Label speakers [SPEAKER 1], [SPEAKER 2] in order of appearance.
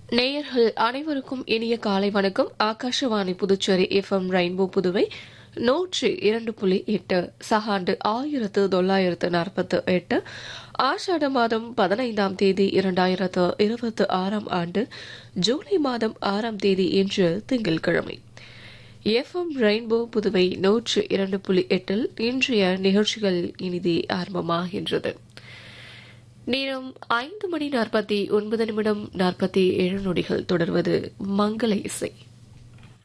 [SPEAKER 1] நேயர்கள் அனைவருக்கும் இனிய காலை வணக்கம் ஆகாஷவாணி புதுச்சேரி எஃப்எம் ரெயின்போ புதுவை நூற்றி இரண்டு புள்ளி எட்டு சகாண்டு ஆயிரத்து தொள்ளாயிரத்து நாற்பத்து எட்டு ஆஷாட மாதம் பதினைந்தாம் தேதி இரண்டாயிரத்து இருபத்தி ஆறாம் ஆண்டு ஜூலை மாதம் ஆறாம் தேதி இன்று திங்கட்கிழமை எஃப்எம் ரெயின்போ புதுவை நூற்று இரண்டு புள்ளி எட்டில் இன்றைய நிகழ்ச்சிகள் இனிதே ஆரம்பமாகின்றது நேரம் ஐந்து மணி நாற்பத்தி ஒன்பது நிமிடம் நாற்பத்தி ஏழு நொடிகள் தொடர்வது மங்கள இசை